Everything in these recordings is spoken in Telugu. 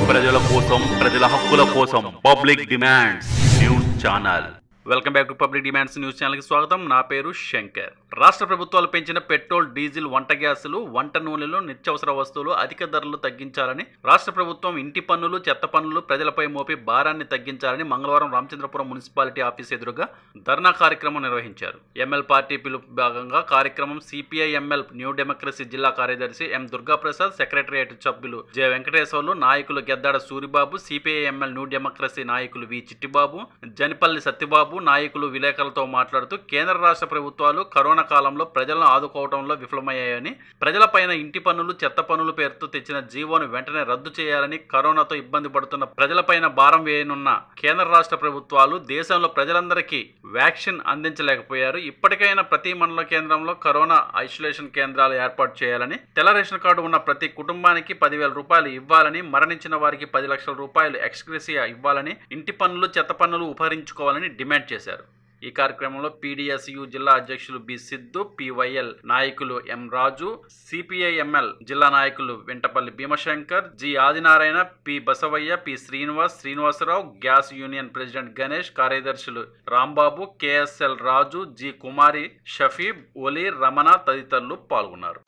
ప్రజల కోసం ప్రజల హక్కుల కోసం public demands news channel welcome back to public demands news ఛానల్కి స్వాగతం నా పేరు శంకర్ రాష్ట్ర ప్రభుత్వాలు పెంచిన పెట్రోల్ డీజిల్ వంట గ్యాసులు వంట నూనెలు నిత్యావసర వస్తువులు అధిక ధరలు తగ్గించాలని రాష్ట్ర ప్రభుత్వం ఇంటి పన్నులు చెత్త పన్నులు ప్రజలపై మోపి భారాన్ని తగ్గించాలని మంగళవారం రామచంద్రపురం మున్సిపాలిటీ ఆఫీస్ ఎదురుగా ధర్నా కార్యక్రమం నిర్వహించారు ఎంఎల్ పార్టీ పిలుపు భాగంగా కార్యక్రమం సిపిఐ ఎంఎల్ న్యూ డెమోక్రసీ జిల్లా కార్యదర్శి ఎం దుర్గాప్రసాద్ సెక్రటరియట్ సభ్యులు జె వెంకటేశ్వర్లు నాయకులు Geddada Suribabu CPI ML New Democracy నాయకులు వి చిట్టిబాబు జనిపల్లి సత్యబాబు నాయకులు విలేకరులతో మాట్లాడుతూ కేంద్ర రాష్ట్ర ప్రభుత్వాలు కరోనా కాలంలో ప్రజలను ఆదుకోవడంలో విఫలమయ్యాయని ప్రజలపైన ఇంటి పన్నులు చెత్త పన్నుల పేరుతో తెచ్చిన జీవోను వెంటనే రద్దు చేయాలని కరోనాతో ఇబ్బంది పడుతున్న ప్రజలపైన భారం వేయనున్న కేంద్ర రాష్ట్ర ప్రభుత్వాలు దేశంలో ప్రజలందరికీ వ్యాక్సిన్ అందించలేకపోయారు ఇప్పటికైనా ప్రతి మండల కేంద్రంలో కరోనా ఐసోలేషన్ కేంద్రాలు ఏర్పాటు చేయాలని తెల్ల రేషన్ కార్డు ఉన్న ప్రతి కుటుంబానికి పదివేల రూపాయలు ఇవ్వాలని మరణించిన వారికి పది లక్షల రూపాయలు ఎక్స్గ్రెసియా ఇవ్వాలని ఇంటి పన్నులు చెత్త పన్నులు ఉపహరించుకోవాలని డిమాండ్ చేశారు ఈ కార్యక్రమంలో పీడీఎస్యు జిల్లా అధ్యక్షులు బి సిద్ధు పివైఎల్ నాయకులు ఎం రాజు సిపిఐఎంఎల్ జిల్లా నాయకులు Ventapalli Bhimashankar G Adinarayana P Basavayya P Srinivas Srinivasarao gas union president Ganesh కార్యదర్శులు రాంబాబు కేఎస్ఎల్ రాజు జి కుమారి షఫీబ్ ఒలి రమణ తదితరులు పాల్గొన్నారు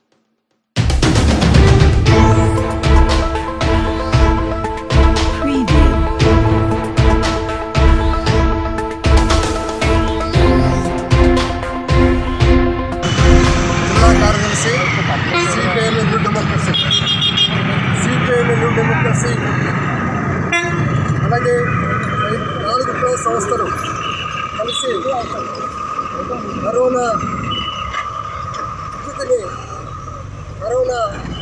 Preview. జిల్లా కార్యదర్శి CPIL New Democracy CPIL New Democracy అలాగే ఈ నాలుగు ప్లస్ సంస్థలు కలిసి కరోనా స్థితిని కరోనా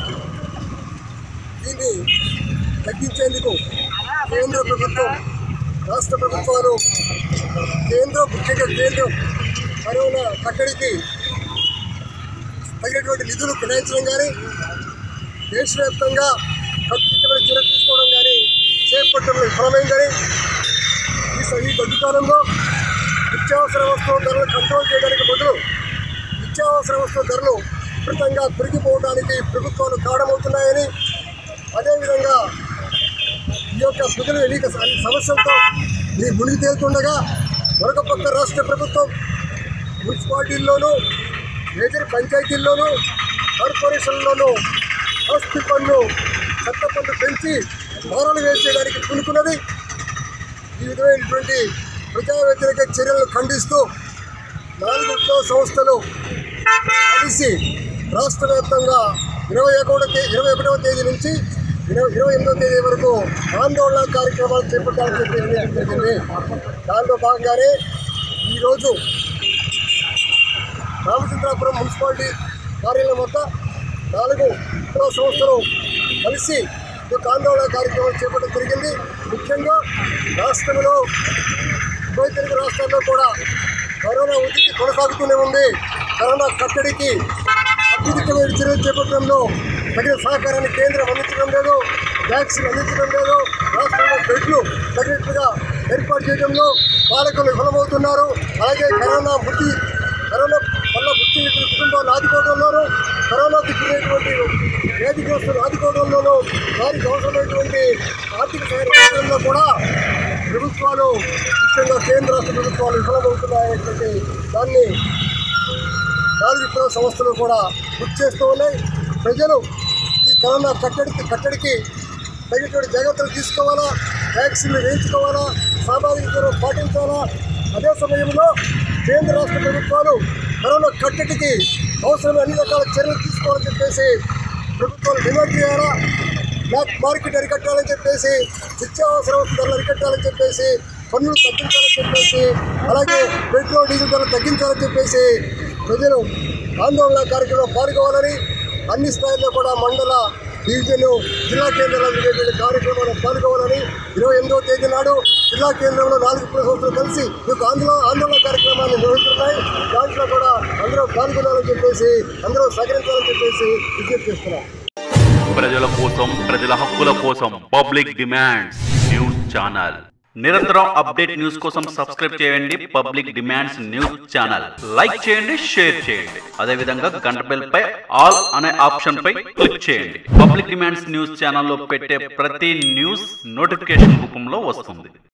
దీన్ని తగ్గించేందుకు కేంద్ర ప్రభుత్వం రాష్ట్ర ప్రభుత్వాలు కేంద్రం ముఖ్యంగా కేంద్రం కరోనా కట్టడికి తగినటువంటి నిధులు కేటాయించడం కానీ దేశవ్యాప్తంగా కట్టుదిట్టమైన చర్యలు తీసుకోవడం కానీ చేపట్టడంలో విఫలమైందని ఈ స- ఈ మధ్యకాలంలో నిత్యావసర వస్తువుల ధరలు కంట్రోల్ చేయడానికి బదులు నిత్యావసర వస్తువుల ధరలు విపరీతంగా పెరిగిపోవడానికి ప్రభుత్వాలు కారణమవుతున్నాయని అదేవిధంగా ఈ యొక్క ప్రజలు అనేక స- సమస్యలతో ఈ మునిగి తేలుతుండగా మరొక పక్క రాష్ట్ర ప్రభుత్వం మున్సిపాలిటీల్లోనూ మేజర్ పంచాయతీల్లోనూ కార్పొరేషన్లోనూ ఆస్తి పన్ను చెత్త పన్ను పెంచి భారాలు వేసేయడానికి పూనుకున్నది ఈ విధమైనటువంటి ప్రజా వ్యతిరేక చర్యలను ఖండిస్తూ నాలుగు ఉద్యోగ సంస్థలు కలిసి రాష్ట్ర వ్యాప్తంగా ఇరవై ఒకటో తే ఇరవై ఒకటవ తేదీ నుంచి ఇరవై ఇరవై ఎనిమిదవ తేదీ వరకు ఆందోళన కార్యక్రమాలు చేపట్టాలని చెప్పి నిర్ణయించడం జరిగింది దానిలో భాగంగానే ఈరోజు రామచంద్రాపురం మున్సిపాలిటీ కార్యాలయం వద్ద నాలుగు ఇతర సంస్థలు కలిసి ఈ యొక్క ఆందోళన కార్యక్రమం చేపట్టడం జరిగింది ముఖ్యంగా రాష్ట్రంలో ఉభయ తెలుగు రాష్ట్రాల్లో కూడా కరోనా ఉధృతి కొనసాగుతూనే ఉంది కరోనా కట్టడికి అత్యధికమైన చర్యలు చేపట్టడంలో తగిన సహకారాన్ని కేంద్రం అందించడం లేదు వ్యాక్సిన్ అందించడం లేదు రాష్ట్రంలో బెడ్లు తగినట్టుగా ఏర్పాటు చేయడంలో పాలకులు విఫలమవుతున్నారు అలాగే కరోనా మృతి కరోనా వల్ల మృతి చెందిన కుటుంబాలు ఆదుకోవడంలోనూ కరోనాకి గురైనటువంటి వ్యాధిగ్రస్తులు ఆదుకోవడంలోనూ వారికి అవసరమైనటువంటి ఆర్థిక సహాయం చేయడంలో కూడా ప్రభుత్వాలు ముఖ్యంగా కేంద్ర రాష్ట్ర ప్రభుత్వాలు విఫలమవుతున్నాయనేటువంటి దాన్ని నాలుగు ఇతర సంస్థలు కూడా గుర్తు చేస్తూ ఉన్నాయి ప్రజలు ఈ కరోనా కట్టడికి కట్టడికి తగినటువంటి జాగ్రత్తలు తీసుకోవాలా వ్యాక్సిన్లు వేయించుకోవాలా సామాజిక దూరం పాటించాలా అదే సమయంలో కేంద్ర రాష్ట్ర ప్రభుత్వాలు కరోనా కట్టడికి అవసరమైన అన్ని రకాల చర్యలు తీసుకోవాలని చెప్పేసి ప్రభుత్వాలు డిమాండ్ చేయాలా బ్లాక్ మార్కెట్ అరికట్టాలని చెప్పేసి నిత్యావసర వస్తు ధరలు అరికట్టాలని చెప్పేసి పన్నులు తగ్గించాలని చెప్పేసి అలాగే పెట్రోల్ డీజిల్ ధరలు తగ్గించాలని చెప్పేసి ప్రజలు ఆందోళన కార్యక్రమంలో పాల్గొవాలని అన్ని స్థాయిల్లో కూడా మండల డివిజన్ జిల్లా కేంద్రాల్లో జరిగేటువంటి కార్యక్రమాల్లో పాల్గొవాలని ఇరవై ఎనిమిదవ తేదీ నాడు జిల్లా కేంద్రంలో నాలుగు సంస్థలు కలిసి ఈ యొక్క ఆందోళన ఆందోళన కార్యక్రమాన్ని నిర్వహిస్తున్నాయి దాంట్లో కూడా అందరూ పాల్గొనాలని చెప్పేసి అందరూ సహకరించాలని చెప్పేసి విజ్ఞప్తి చేస్తున్నాం ప్రజల కోసం ప్రజల హక్కుల కోసం పబ్లిక్ డిమాండ్స్ న్యూస్ ఛానల్ నిరంతరం అప్డేట్ న్యూస్ కోసం సబ్స్క్రైబ్ చేయండి public demands news channel like చేయండి షేర్ చేయండి అదేవిధంగా గంట బెల్ పై ఆల్ అనే ఆప్షన్ పై క్లిక్ చేయండి పబ్లిక్ డిమాండ్స్ న్యూస్ ఛానల్లో పెట్టే ప్రతి న్యూస్ నోటిఫికేషన్ రూపంలో వస్తుంది